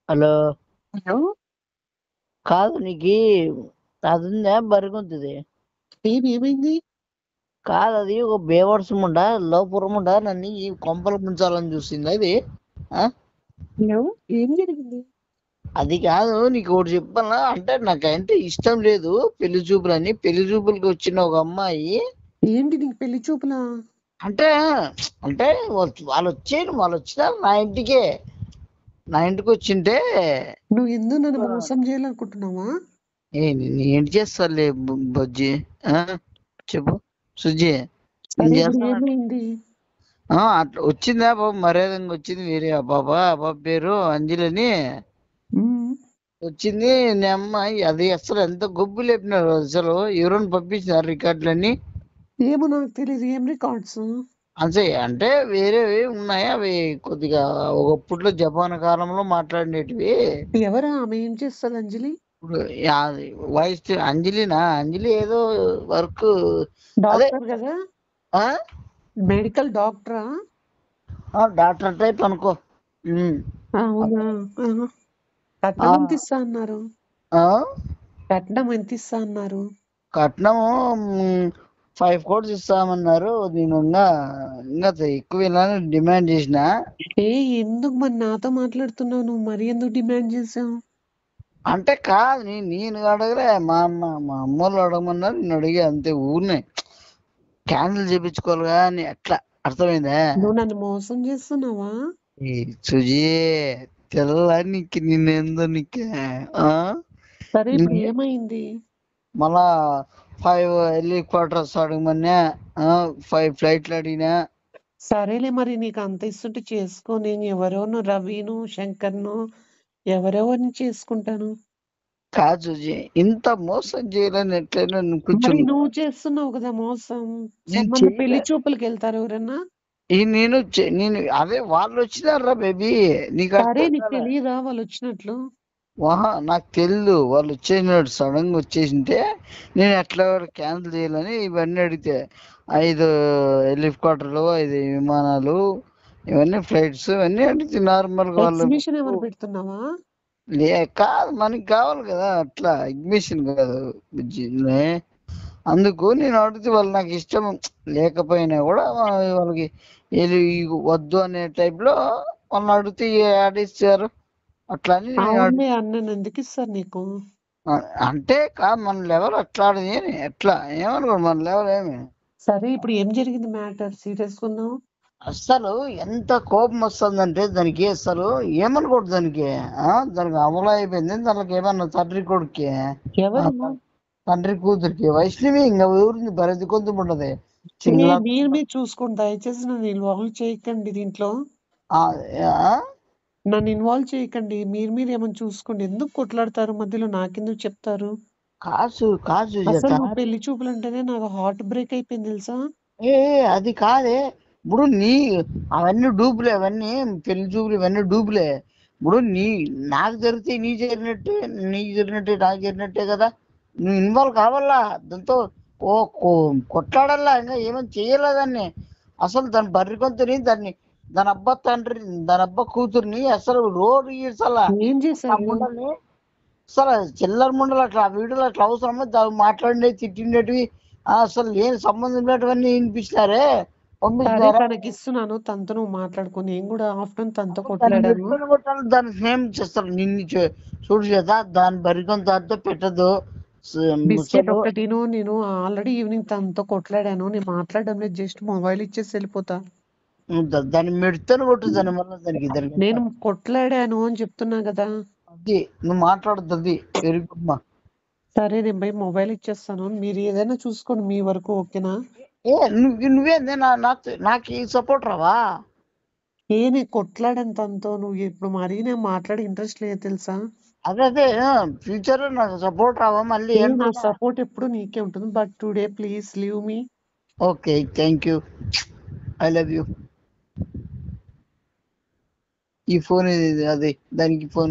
Hello hello కాదు నీకు అది ఉందా బరిగొంతుది ఏం ఏమైంది కాదు అది ఒక బేవర్స్ ముండ లోపురం ముండ నన్ను ఈ కొంపలు ముంచాలని చూసింది అది ఆ? హలో ఏం జరిగింది అది కాదు నీకు ఒకటి చెప్పాలా అంటే నాకంటే ఇష్టం లేదు పెళ్లి చూపులని పెళ్లి చూపులకి వచ్చిన ఒక అమ్మాయి ఏంటి నీకు పెళ్లి చూపులా అంటే అంటే వా- వాళ్ళు వచ్చేయండి వాళ్ళు వచ్చినారు నా ఇంటికే నా ఇంటికి వచ్చింటే నువ్వు ఎందుకు నన్ను మోసం చేయాలనుకుంటున్నావా ఏ నేను ఏంటి చేస్తాలే బు- బజ్జి ఆ? చెప్పు సుజ్జి ఏం సరే ఇప్పుడు చేస్తావు ఏమైంది ఆ, అట్లా వచ్చిందా బాబు మర్యాదంగా వచ్చింది వేరే ఆ బాబా ఆ బాబా పేరు అంజలిని ఉమ్. వచ్చింది నీ అమ్మాయి అది అసలు ఎంత గొబ్బు లేపినారు అసలు ఎవరైనా పంపించినారు రికార్డులన్నీ ఏమో నాకు తెలియదు ఏం రికార్డ్స్ అంతే అంటే వేరేవి ఉన్నాయి అవి కొద్దిగా ఒకప్పుట్లో జపాన్ కాలంలో మాట్లాడినటివి ఎవరా ఆమె ఏం చేస్తుంది అంజలి ఇప్పుడు యా- వాయిస్ అంజలినా అంజలి ఏదో వర్క్ అదే డాక్టర్ కదా ఆ? మెడికల్ డాక్టరా ఆ, డాక్టర్ టైప్ అనుకో ఉమ్. అవునా ఆహా. ఆ, కట్నం ఎంత ఇస్తా అన్నారు ఆ? కట్నం ఎంత ఇస్తా అన్నారు కట్నము ఫైవ్ కోట్స్ ఇస్తామన్నారు నేను ఇంకా ఇంకా ఎక్కువ ఇవ్వాలని డిమాండ్ చేసిన ఏ ఎందుకు మరి నాతో మాట్లాడుతున్నావు నువ్వు మరి ఎందుకు డిమాండ్ చేసావు అంటే కాదు నేను నేను అడగలే మా అమ్మ మా అమ్మ వాళ్ళు అడగమన్నారు నేను అడిగా అంతే ఊరినే క్యాన్సిల్ చేపించుకోవాలి కానీ అట్లా అర్థమైందా నువ్వు నన్ను మోసం చేస్తున్నావా ఈ సుజీ తెల్ల నీకు నిన్నేందో నీకే ఆ? సరే ఇప్పుడు నీ- ఏమైంది మళ్ళా ఫైవ్ హెలికాప్టర్స్ అడగమన్నా ఫైవ్ ఫ్లైట్లు అడిగినా సరేలే మరి నీకు అంత ఇస్తుంటే చేసుకో నేను ఎవరోను రవిను శంకర్ను ఎవరెవరిని చేసుకుంటాను కాదు సుజీ ఇంత మోసం చేయాలని ఎట్లయినా నువ్వు కొంచెం మరి నువ్వు చేస్తున్నావు కదా మోసం నేను సంబంధ పెళ్లి చేయలే చూపులకు వెళ్తారు ఎవరన్నా ఈ నేను చే- నేను అదే వాళ్ళు వచ్చినారా బేబీ నీకు సరే అర్థం నీకు కాదా తెలియదా వాళ్ళు వచ్చినట్లు వాహా నాకు తెలియదు వాళ్ళు వచ్చేసినాడు సడన్ గా వచ్చేసింటే నేను ఎట్లా క్యాన్సిల్ చేయాలని ఇవన్నీ అడిగితే ఐదు హెలికాప్టర్లు ఐదు విమానాలు ఇవన్నీ ఫ్లైట్స్ ఇవన్నీ అడిగితే నార్మల్ గా వాళ్ళు ఎగ్జిబిషన్ ఏమైనా పెడుతున్నావా లే కాదు మనకి కావాలి కదా అట్లా అడ్మిషన్ కాదు బుజ్జి. నే- అందుకు నేను అడిగితే వాళ్ళు నాకు ఇష్టం లేకపోయినా కూడా వా- వాళ్ళకి వీళ్ళు ఈ వద్దు అనే టైప్ లో వాళ్ళని అడిగితే ఆడిస్తారు అట్లా అని నేను అడిగి అవునులే అన్నను ఎందుకు ఇస్తారు నీకు అంటే కాదు మన లెవెల్ అట్లా ఆడది అని ఎట్లా ఏమనుకో మన లెవెల్ ఏమి సరే ఇప్పుడు ఏం జరిగింది మ్యాటర్ సీరియస్ ఉన్నావు అసలు ఎంత కోపం వస్తుందంటే దానికి అసలు ఏమనుకోడు దానికి ఆ దానికి అమలు అయిపోయింది దానికి ఏమన్నా తండ్రి కొడుక్కి ఆ, ఎవరు త- తండ్రి కూతురికి వైష్ణవి ఇంకా ఊరిని బరది కొంత ఉండదు ఏ సింగిల్ మీరు మీరు చూసుకోండి దయచేసి నన్ను ఇన్వాల్వ్ చేయకండి దీంట్లో నన్ను ఇన్వాల్వ్ చేయకండి మీరు మీరు ఏమైనా చూసుకోండి ఎందుకు కొట్లాడతారు మధ్యలో నాకెందుకు చెప్తారు కాసు కాసు అసలు జత నువ్వు పెళ్లి చూపులు అంటేనే నాకు హార్ట్ బ్రేక్ అయిపోయింది తెలుసా ఏ ఏ, అది కాదే ఇప్పుడు నీ అవన్నీ డూపులే అవన్నీ పెళ్లి చూపులు ఇవన్నీ డూపులే ఇప్పుడు నీ నాకు జరిగితే నీ జరిగినట్టే నీకు జరిగినట్టే నాకు జరిగినట్టే కదా నువ్వు ఇన్వాల్వ్ కావాలా దాంతో ఓ కో- కొట్లాడాలా ఇంకా ఏమైనా చేయాలా దాన్ని అసలు దాని బర్రి కొంతని దాన్ని దాని అబ్బా తండ్రి దాని అబ్బా కూతుర్ని అసలు రోడ్డు ఈడ్చాలా ఏం ఆ చేశారు ముండల్ని అసలు చిల్లర ముండలు అట్లా ఆ వీడియోలు అట్లా అవసరమా దాన్ని మాట్లాడినవి తిట్టినటివి ఆ, అసలు లేని సంబంధం లేనివన్నీ వినిపిస్తున్నారే సరే పంపిస్తున్నారా తనకి ఇస్తున్నాను తనతో నువ్వు మాట్లాడుకో నేను కూడా ఆఫ్టర్నూన్ తనతో అప్పుడు దాన్ని కొట్లాడాను మెట్టుకొని కొట్టాలి దాన్ని స్నేహం చేస్తారు నిన్ను చూ- చూడు చేత దాని బరికొంత అర్థ పెట్టదు స- బిస్కెట్ ముసలు ఒక్కటిను నేను ఆల్రెడీ ఈవినింగ్ తనతో కొట్లాడాను నేను మాట్లాడడం లేదు జస్ట్ మొబైల్ ఇచ్చేసి వెళ్ళిపోతా దా- దాన్ని మెడుతని కొట్టు దాని వల్ల దానికి దానికి నేను కొట్లాడాను అని చెప్తున్నా కదా అది నువ్వు మాట్లాడద్దు అది వెరీ గుడ్ మా సరే నేను పోయి మొబైల్ ఇచ్చేస్తాను మీరు ఏదైనా చూసుకోండి మీ వరకు ఓకేనా ఏ నువ్వు నువ్వేందే నా నాకు నాకు ఈ సపోర్ట్ రావా ఏ నేను కొట్లాడాను తనతో నువ్వు ఇప్పుడు మరీ నేను మాట్లాడే ఇంట్రెస్ట్ లేదు తెలుసా అదే అదే ఫ్యూచర్ లో నాకు సపోర్ట్ రావా మళ్ళీ ఏ నా ఏంటన్నా సపోర్ట్ ఎప్పుడు నీకే ఉంటుంది but today please leave me okay thank you I love you ఈ ఫోన్ ఇది అది దానికి ఫోన్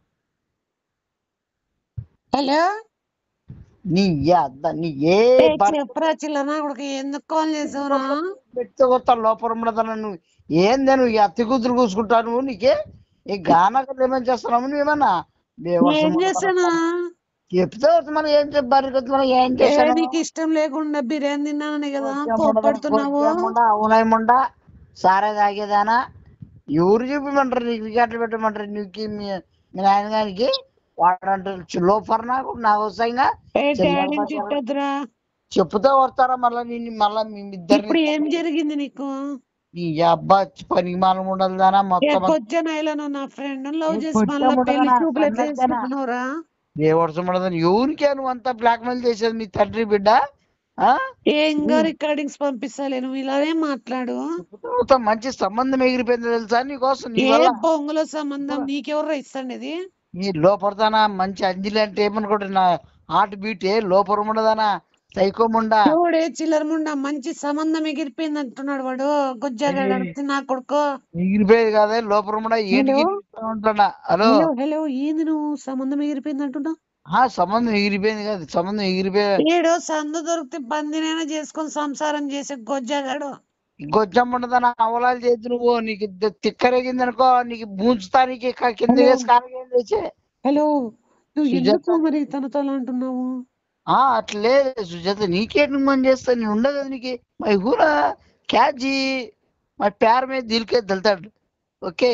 హలో నీ యా ద- నీ ఏ భర్త చెప్పరా చిల్లనా కొడుకు ఎందుకు కాల్ చేసావురా పెట్టుకొస్తా లోపల ఉండదన్న నువ్వు ఏందే నువ్వు ఈ అత్తి కూతురు కూసుకుంటా నువ్వు నీకే ఈ గానకలు ఏమని చేస్తున్నాము నువ్వేమన్నా బేవర్స్ ఏం మొండదనం. చేశానా చెప్తే మనం ఏం చెప్పారు మనం ఏం ఏ చేశాను నీకు ఇష్టం లేకుండా బిర్యానీ తిన్నానని కదా గొజ్జె కోప్పడుతున్నావు ముండ అవునాయి ముండ సారా తాగేదానా ఎవరు చూపిమంటారు నీకు వికెట్లు పెట్టమంటారు నీకు మీ మీ నాయనగానికి వాడంటారు లోఫర్ నాకు నాకు వస్తాయిగా ఏ చిల్లర డాడీని బజారు. తిట్టొద్దురా చెప్పుతో వస్తారా మళ్ళీ నిన్ను మళ్ళీ మీ ఇప్పుడు ఇద్దరిని ఏం జరిగింది నీకు నీ అబ్బా పనికి మాలం ఉండదు దానా మొత్తం కొచ్చాను ఐలను నా ఫ్రెండ్ లవ్ ఏ చేసి కొచ్చా మళ్ళీ పెళ్లి ఉండదనా? చూపులు ఎట్లా సన్నద్దనా? చేసుకుంటున్నావురా దేవర్షం ఉండదని ఎవరికే నువ్వు అంతా బ్లాక్ మెయిల్ చేసేది మీ తండ్రి బిడ్డ ఆ ఏంగా రికార్డింగ్స్ పంపిస్తాలే నువ్వు ఇలానే మాట్లాడు చెప్పుతో మంచి సంబంధం ఎగిరిపోయింది తెలుసా నీకోసం నీ ఏ వల్ల బొంగుల సంబంధం నీకెవరు ఇస్తాండి ఇది నీ లోపడతానా మంచి అంజలి అంటే ఏమనుకుంటున్నా హార్ట్ బీట్ లోపల ఉండదానా సైకో ముండా చూడే చిల్లర ముండా మంచి సంబంధం ఎగిరిపోయింది అంటున్నాడు వాడు గుజ్జాగాడు అడిగితే నా కొడుకు ఎగిరిపోయేది కాదే లోపల ఉండ ఏంటికి హలో? ఉంటున్నా హలో హలో హలో ఏంది నువ్వు సంబంధం ఎగిరిపోయింది అంటున్నావు ఆ సంబంధం ఎగిరిపోయింది కాదు సంబంధం ఎగిరిపోయే ఏడో సందు దొరికితే బందినైనా చేసుకొని సంసారం చేసే గొజ్జాగాడు గొజ్జం ఉండదానా అవలాలు చేసి నువ్వు నీకు ద- తిక్కరేగింది అనుకో నీకు బూంచుతానికి క- కింద హలో? వేసి కాలకేం చేసే హలో నువ్వు సుజాత. ఎందుకు మరి తనతో అలా అంటున్నావు ఆ అట్లే సుజాత నీకే నువ్వు పని చేస్తా నేను ఉండదు కదా నీకు మై హూరా క్యాజీ మై ప్యార్ మీద దిల్కే దల్తాడు ఓకే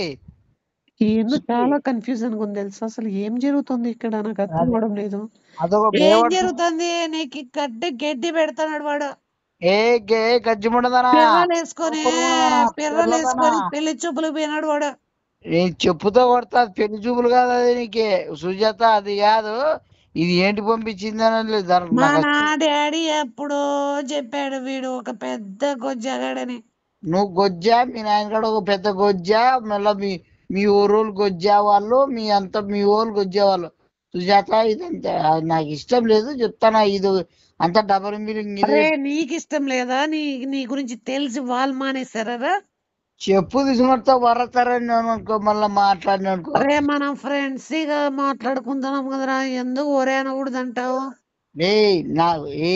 ఏందో చాలా కన్ఫ్యూజన్ ఉంది తెలుసా అసలు ఏం జరుగుతుంది ఇక్కడ నాకు అర్థం అదే. అవడం లేదు అదొక ఏం బేవర్స్ జరుగుతుంది నీకు గడ్డి గడ్డి పెడతాడు వాడు ఏ గే గజ్జి ఉండదానా పిర్రలు వేసుకొని లోపల పిర్రలు వేసుకొని పిల్లదానా? పెళ్లి చూపులు పోయినాడు వాడు నేను చెప్పుతో కొడతా పెళ్లి చూపులు కాదు అది నీకే సుజాత అది కాదు ఇది ఏంటి పంపించిందని లేదు దానికి మా నాకు నా అసలు- డాడీ ఎప్పుడో చెప్పాడు వీడు ఒక పెద్ద గొజ్జగాడని నువ్వు గొజ్జా మీ నాయనగాడు ఒక పెద్ద గొజ్జా మళ్ళీ మీ మీ ఊరోళ్ళు గొజ్జా వాళ్ళు మీ అంత మీ ఊళ్ళు గొజ్జా వాళ్ళు సుజాత ఇదంతా నాకు ఇష్టం లేదు చెప్తానా ఇది అంత డబల్ మీనింగ్ ఇది అరే నీకు ఇష్టం లేదా నీ నీ గురించి తెలిసి వాళ్ళు మానేశారా చెప్పు తీసుకొస్తా వరతారని నేను అనుకో మళ్ళీ మాట్లాడిన అనుకో అరే మనం ఫ్రెండ్స్ గా మాట్లాడుకుంటున్నాం కదరా ఎందుకు ఒరే అనకూడదు అంటావు ఏ నాకు ఏ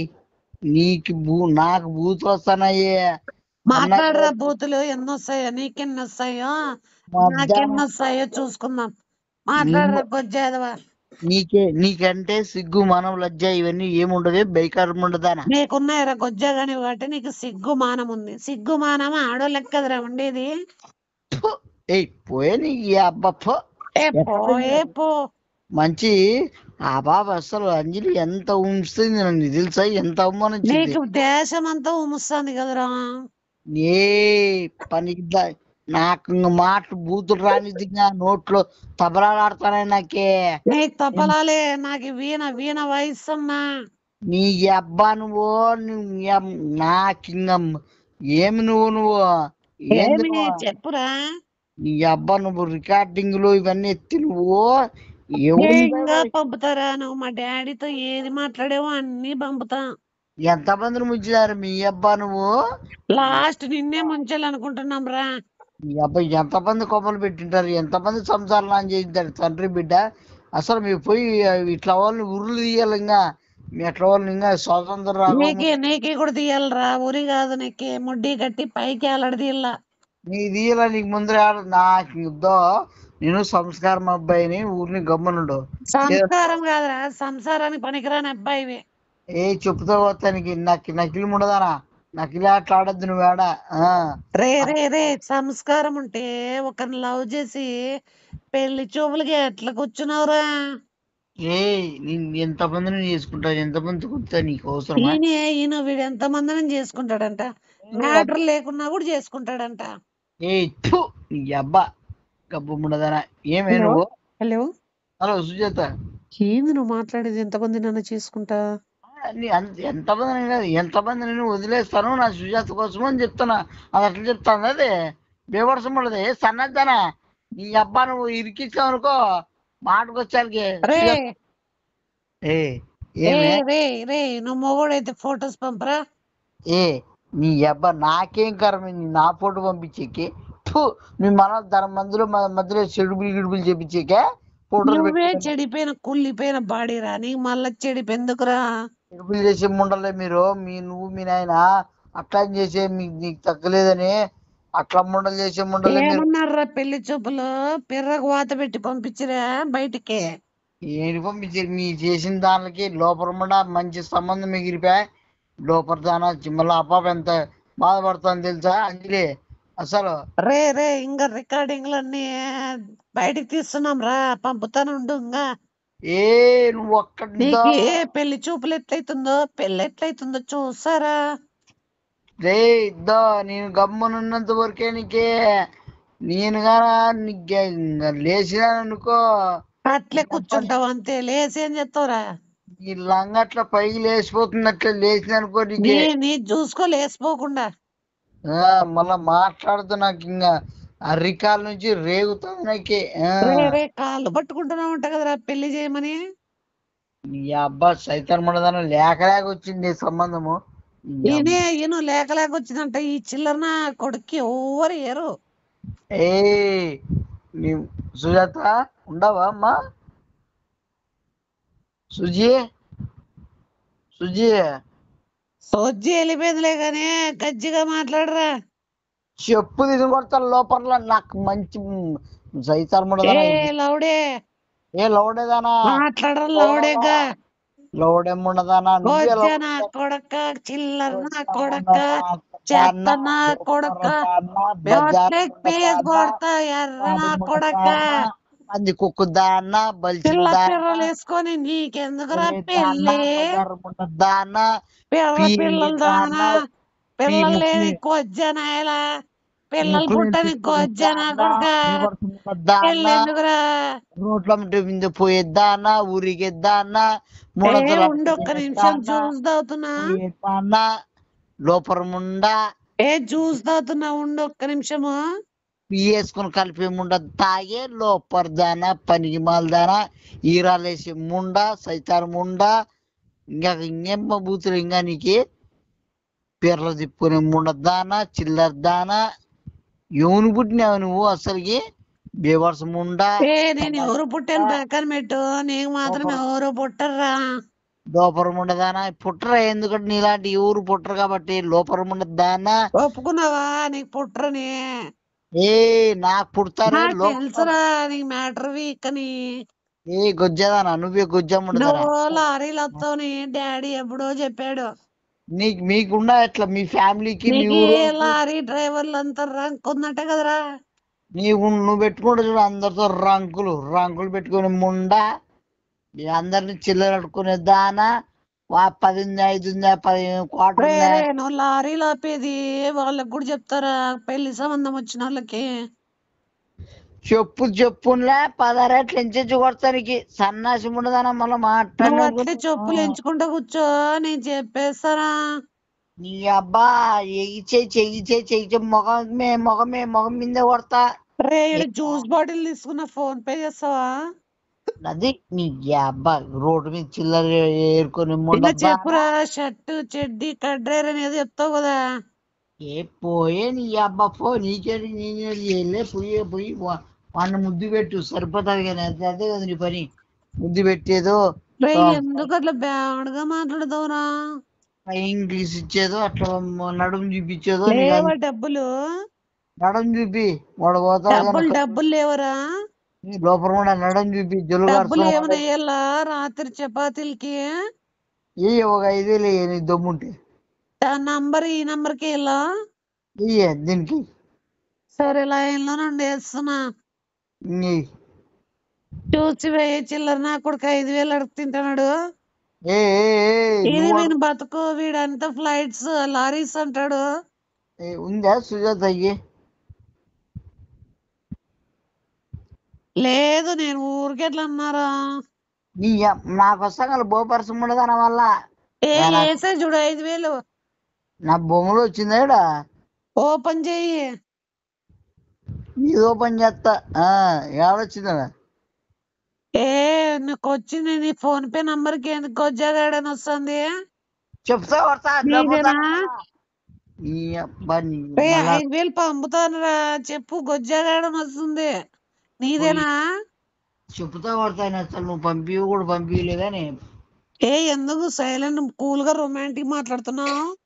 నీకు బూ నాకు బూతులు వస్తానయ్యే మాట్లాడరా బూతులు ఎన్ని వస్తాయో నీకెన్ని వస్తాయో నాకెన్ని వస్తాయో చూసుకుందాం మాట్లాడరా గొజ్జేదవా నీకే నీకంటే సిగ్గు మనం లజ్జ ఇవన్నీ ఏముండవే బైకారం ఉండదానా నీకున్నాయరా గొజ్జగాని కాబట్టి నీకు సిగ్గు మానం ఉంది సిగ్గు మానం ఆడోళ్ళకి కదరా ఉండేది ఏయ్ పోయే నీకు ఈ అబ్బా పో ఏ పో ఏ పో మంచి ఆ బాబ అసలు అంజలి ఎంత ఉంచుతుంది నన్ను తెలుసా ఎంత అవమానించింది నీకు దేశం అంతా ఉముస్తుంది కదరా ఏ పని నాకు ఇంక మాటలు బూతులు రానిదిగా నోట్లో తబలాడాడతానే నాకే నీకు తప్పలాలే నాకు వీణ వీణ వయస్సమ్మా నీ అబ్బా నువ్వు నువ్వు ఎం- నాకు ఇంక ఏమి నువ్వు నువ్వు ఏంది ఏమి నువ్వు? చెప్పురా నీ అబ్బా నువ్వు రికార్డింగ్లు ఇవన్నీ ఎత్తి నువ్వు ఎవరు ఏంగా పంపుతారా నువ్వు మా డాడీతో ఏది మాట్లాడేవో అన్ని పంపుతా ఎంతమందిని ముంచారు మీ అబ్బా నువ్వు లాస్ట్ నిన్నే ముంచాలనుకుంటున్నాం రా మీ అబ్బాయి ఎంతమంది కొమ్మలు పెట్టింటారు ఎంతమంది సంసారాలు చేయింటారు తండ్రి బిడ్డ అసలు మీరు పోయి ఇట్లా వాళ్ళని ఉరులు తీయాలి ఇంకా మీ అట్లా వాళ్ళని ఇంకా స్వాతంత్రం రాకుండా నీకే నీకే కూడా తీయాలరా ఊరి కాదు నీకే ముడ్డి కట్టి పైకి అలడదీయాల నీ తీయాల నీకు ముందర ఆడ- నాకు ఇద్దో నేను సంస్కారం అబ్బాయిని ఊరిని గమ్మనుండు సంస్కారం కాదురా సంసారానికి పనికిరాని అబ్బాయివి ఏ చెప్పుతో పోతానికి నాకు నకిలి ఉండదానా నకిలి ఆటలు ఆడద్దు నువ్వు ఆడ ఆ. రే రే రే సంస్కారం ఉంటే ఒకరిని లవ్ చేసి పెళ్లి చూపులకి ఎట్లా కూర్చున్నావురా ఏ నేను ఎంతమందిని చేసుకుంటా ఎంతమంది కుడతా నీకు అవసరమా ఈయన ఈయన వీడు ఎంత మందిని చేసుకుంటాడంట మ్యాటర్ లేకున్నా కూడా చేసుకుంటాడంట ఏ థు, నీ అబ్బా గబ్బు ఉండదానా ఏమే హలో? నువ్వు హలో హలో సుజాత ఏంది నువ్వు మాట్లాడేది ఎంతమంది నన్ను చేసుకుంటా నీ అంత- ఎంతమందిని కాదు ఎంతమంది నేను వదిలేస్తాను నా సుజాత కోసం అని చెప్తున్నా అది అట్లా చెప్తాను అదే బేవర్సం ఉండదు సన్నద్దనా నీ అబ్బా నువ్వు ఇరికిచ్చావు అనుకో మాటకు వచ్చానికి రే ఏ రే ఏమే రే రే నువ్వు మొగోడైతే ఫొటోస్ పంపరా ఏ నీ అబ్బా నాకేం కర్మ నీ నా ఫోటో పంపించేకి ఫు, మీ మన దాని మధ్యలో మ- మధ్యలో చెడుపులు గిడుపులు చేపించేకే ఫోటోలు నువ్వే పెట్టి చెడిపోయిన కుళ్ళిపోయిన బాడీ రా నీకు మళ్ళా చెడిపి ఎందుకురా చెడుపులు చేసే ముండలే మీరు మీ నువ్వు మీ నాయన అట్లా చేసే మీకు నీకు తగ్గలేదని అట్లా ముండలు చేసే ముండలు మీరు ఏమన్నారా పెళ్లి చూపులు పిర్రకు వాత పెట్టి పంపించిరా బయటికి ఏంటి పంపించారు మీ చేసిన దానికి లోపల ముండ మంచి సంబంధం మిగిలిపోయా లోపల దాన మళ్ళీ అపాప ఎంత బాధపడుతుంది తెలుసా అంజలి అసలు రే రే ఇంకా రికార్డింగ్లన్నీ బయటికి తీస్తున్నాం రా పంపుతాను ఉండు ఇంకా ఏ నువ్వు ఒక్కటి నీకు ఏ పెళ్లి చూపులు ఎట్లయితుందో పెళ్లి ఎట్లయితుందో చూసారా రే ఇద్దో నేను గమ్మునున్నంత వరకే నీకే నేను గానా నీకే లేచినాననుకో అట్లే కూర్చుంటావు అంతే లేచి ఏం చెప్తావురా ఈ లంగట్ల పైకి లేచిపోతుంది అట్లా లేచిననుకో నీ నీకే నీ చూసుకో లేసిపోకుండా ఆ, మళ్ళా మాట్లాడుతూ నాకు ఇంకా అరికాల నుంచి రేగుతుంది నాకే ఆ. రే రే కాళ్ళు పట్టుకుంటున్నావు అంట కదరా పెళ్లి చేయమని ఈ అబ్బా సైతాన్ మనదాన లేక లేక వచ్చింది ఈ సంబంధము ఈ అబ్బ- ఈయనే ఈయన లేక లేక వచ్చిందంట ఈ చిల్లర నా కొడుక్కి ఎవరు ఏరు ఏ నీ సుజాత ఉండవా అమ్మా సుజీ సుజీ సొజ్జి వెళ్ళిపోయిందిలే గానీ గజ్జిగా మాట్లాడరా చెప్పు ఇది కొడతా లోపల నాకు మంచి సైతాన్ ఏ మనదాన లౌడే ఏ లౌడేదానా మాట్లాడరా లౌడేగా లౌడేముండదానా నువ్వే గొజ్జ నా కొడక చిల్లర నా కొడక చెత్త నా కొడక బ్యాట్లెక్ పేస్ కొడతా ఎర్ర నా కొడక అది కుక్కుదాన్న బలిసిన పిల్ల దాన్న పిల్లలు వేసుకొని నీకెందుకురా పెళ్ళి దాన్న పిల్ల పీ పిల్లలు దాన, దానా పిల్లలు ముక్కు- లేని కొజ్జనాయలా పిల్లలు పుట్టని కొజ్జనా కొడక పెళ్ళి దాన్న ఎందుకురా రోడ్ల మీద పోయేద్దాన్న ఊరికేద్దాన్న ఏ ఉండు ఒక్క నిమిషం జ్యూస్ తాగుతున్నా దాన్న లోపల ముండా ఏ జ్యూస్ తాగుతున్నా ఉండు ఒక్క నిమిషము వేసుకుని కలిపి ముండ తాగే లోపరదాన పనికి మాలదాన ఈరాలేసి ముండ సైతాన్ ముండ ఇంకా ఇంకేం బూతులు ఇంకా నీకు పీర్ల తిప్పుకునే ముండ దాన చిల్లర దాన ఎవను పుట్టినావు నువ్వు అసలుకి బేవర్స్ ముండ ఏ నేను ఎవరు పుట్టాను పక్కన పెట్టు నీకు మాత్రం ఎవరు పుట్టర్రా లోపల ముండ దాన పుట్టరా ఎందుకంటే నీలాంటి ఎవరు పుట్టరు కాబట్టి లోపల ముండ దాన ఒప్పుకున్నావా నీకు పుట్టరని ఏ నాకు పుడతారు నాకు లోపల తెలుసురా నీకు మ్యాటర్ వీక్ అని ఏ గొజ్జదానా నువ్వే గొజ్జమ్ముడదానా నువ్వు లారీలు వస్తావని డాడీ ఎప్పుడో చెప్పాడు నీకు మీకున్నా ఎట్లా మీ ఫ్యామిలీకి మీ నీకు ఊరు ఏ లారీ డ్రైవర్లు అంతా రంక్ ఉందట కదరా నీవు నువ్వు పెట్టుకుంటూ చూడు అందరితో రంకులు రంకులు పెట్టుకుని ముండ ఈ అందరిని చిల్లర అడుకునే దాన వా పది ఉందా ఐదు ఉందా పది క్వార్టర్ రే ఉందా రే నువ్వు లారీలు ఆపేది వాళ్ళకి కూడా చెప్తారా పెళ్లి సంబంధం వచ్చిన వాళ్ళకి చెప్పు చెప్పులే పదహారేట్లు ఎంచి కొడతానికి సన్నాసి ఉండదాన మళ్ళీ నువ్వు మాట్లాడిన అట్లే చెప్పులు ఎంచుకుంటా కూర్చో నేను చెప్పేస్తారా నీ అబ్బా ఎగిచే చెగిచే చెగిచే మొగమే మొగమే మొగం మీద కొడతా రే ఈడ జ్యూస్ బాటిల్ తీసుకున్న ఫోన్ పే చేస్తావా అది నీ అబ్బా రోడ్డు మీద చిల్లర ఏరుకొని ఇంకా ముండ చెప్పురా షర్ట్ చెడ్డి కడ్రేర్ అనేది చెప్తావు కదా ఏ పోయే నీ అబ్బా పో నీకేది నేనేది వెళ్ళే పోయే పోయి వా- వాడిని ముద్దు పెట్టు సరిపోతుంది కానీ అదే అదే కదా నీ పని ముద్దు పెట్టేదో రే ఆ. ఎందుకు అట్లా బ్యాడ్గా మాట్లాడతావురా ఇంగ్లీష్ ఇచ్చేదో అట్లా మ- నడుము చూపించేదో నీకు లేవా అంత- డబ్బులు నడుము చూపి వాడు పోతాడు డబ్బులు కనుక డబ్బులు లేవరా నీ లోపల కూడా నడుము చూపి జలుబు డబ్బులు కరుచుకొని ఏమైనా వేయాలా రాత్రి చపాతీలకి ఏ ఒక ఐదేళ్ళు ఇయ్యి నీ దమ్ముంటే ఆ నంబర్ ఈ నంబర్ కి ఇలా ఇయ్యే దీనికి సరే లైన్ లో నుండి వేస్తున్నా ఇయ్యి. చూసి వేయ చిల్లర నా కొడుకు ఐదు వేలు అడుగు తింటున్నాడు ఏ ఏ, ఏ, ఇది నువ్వు వీని బతుకు వీడంతా ఫ్లైట్స్ లారీస్ అంటాడు ఏ, ఉందా సుజాత అయ్యి లేదు నేను ఊరికే ఎట్లా అన్నారా నీ అమ్- నాకు వస్తాను బోపరసం ఉండదాని వల్ల ఏ ఎలా? వేసే చూడు ఐదు వేలు నా బొమ్మలు వచ్చిందా ఈడ ఓపెన్ చెయ్యి ఇది ఓపెన్ చేస్తా ఆ, ఏడొచ్చిందా ఏ నీకు వచ్చింది నీ ఫోన్ పే నంబర్ కి ఎందుకు కొజ్జాగాడని వస్తుంది చెప్తా కొడతా నీదేనా? ఈ అబ్బా నీ రే మళ్ళా ఐదు వేలు పంపుతానురా చెప్పు గొజ్జాగాడని వస్తుంది నీదేనా చెప్తా కొడతా నేను అసలు నువ్వు పంపి కూడా పంపించలేదని ఏ ఎందుకు సైలెంట్ కూల్ గా రొమాంటిక్ మాట్లాడుతున్నావు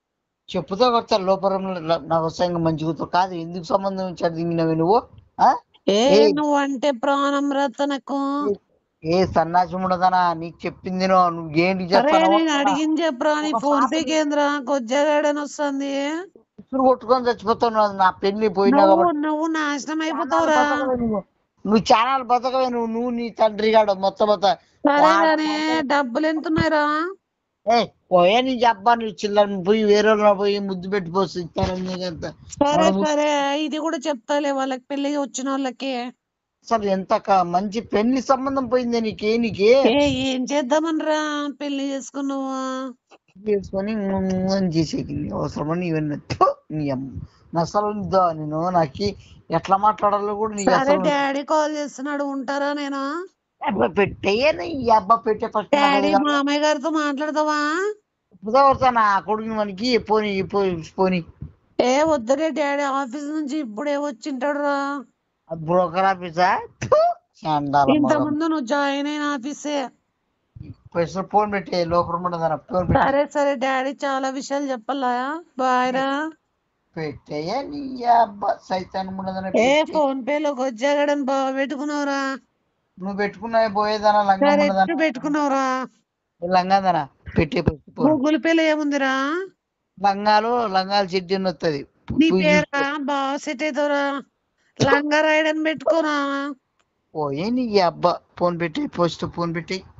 చెప్పుతో కొడతా లోపరంలో నాకు వస్తాయి మంచి కూతురు కాదు ఎందుకు సంబంధం ఇచ్చాడు దిగినవి నువ్వు ఆ? ఏ ఏయ్. నువ్వు అంటే ప్రాణం రతనకు ఏ సన్నాసి ఉండదనా నీకు చెప్పింది నువ్వు నువ్వు ఏంటి అరే చేస్తావు నేను అడిగింది చెప్పరా నీ ఒక ఫోన్ పాప పే కేంద్ర కొజ్జగాడని వస్తుంది ఉసురు కొట్టుకొని చచ్చిపోతావు నువ్వు. నా పెళ్లి పోయినా నువ్వు కాబట్టి నువ్వు నాశనం చానాలు అయిపోతావురా బతకవే నువ్వు నువ్వు ఛానల్ బతకవే నువ్వు నువ్వు నీ తండ్రి గాడు మొత్తం మొత్తం సరే వాడు గాని డబ్బులు ఎంత ఉన్నాయిరా ఏ పోయే నీ చెప్పా నువ్వు చిల్లర పోయి వేరే వాళ్ళ పోయి ముద్దు పెట్టిపోసి ఇస్తారని నీకంత సరే మనము- సరే ఇది కూడా చెప్తాలే వాళ్ళకి పెళ్లి వచ్చిన వాళ్ళకి అసలు ఎంత క- మంచి పెళ్లి సంబంధం పోయిందే నీకే నీకే ఏ ఏం చేద్దామనరా పెళ్లి చేసుకున్నావు చేసుకొని ఉమ్ అని చేసేకి నీ అవసరమని ఇవన్నీ థు, నీ అమ్మ నా అసలు ఇద్దా నేను నాకు ఎట్లా మాట్లాడాలో కూడా నీకు సరే అసలు డాడీ కాల్ చేస్తున్నాడు ఉంటారా నేను అబ్బా పెట్టేయే ఈ అబ్బా పెట్టే ఫస్ట్ డాడీ మామయ్య గారితో మాట్లాడతావా కుదవడతా నా కొడుకుని మనకి పోని పోయి పోని ఏ వద్దురే డాడీ ఆఫీస్ నుంచి ఇప్పుడే వచ్చింటాడు రా బ్రోకర్ ఆఫీసా చండాల ఇంత మగం. ముందు నువ్వు జాయిన్ అయిన ఆఫీసే పైసలు ఫోన్ పెట్టే లోపల ఉండదన్న ఫోన్ పెట్టి సరే సరే డాడీ చాలా విషయాలు చెప్పాలా బాయ్ రా పెట్టేయే నీ అబ్బా సైతాన్ ఉండదన్న ఏ పెట్టి. ఫోన్ పే లోకి వచ్చాగడని బాగా పెట్టుకున్నావురా నువ్వు పెట్టుకున్నావు పోయేదన లంగా సరే ఉండదన ఎట్టు పెట్టుకున్నావురా లంగాదన పెట్టే ఫస్ట్ ఫోన్ గూగుల్ పేలో ఏముందిరా లంగాలు లంగాలు చెడ్డి అని వస్తుంది నీ పేరా బాగా సెట్ అవుతావురా లంగా రాయడని పెట్టుకోరా పోయే నీ అబ్బా ఫోన్ పెట్టి పోస్ట్ ఫోన్ పెట్టి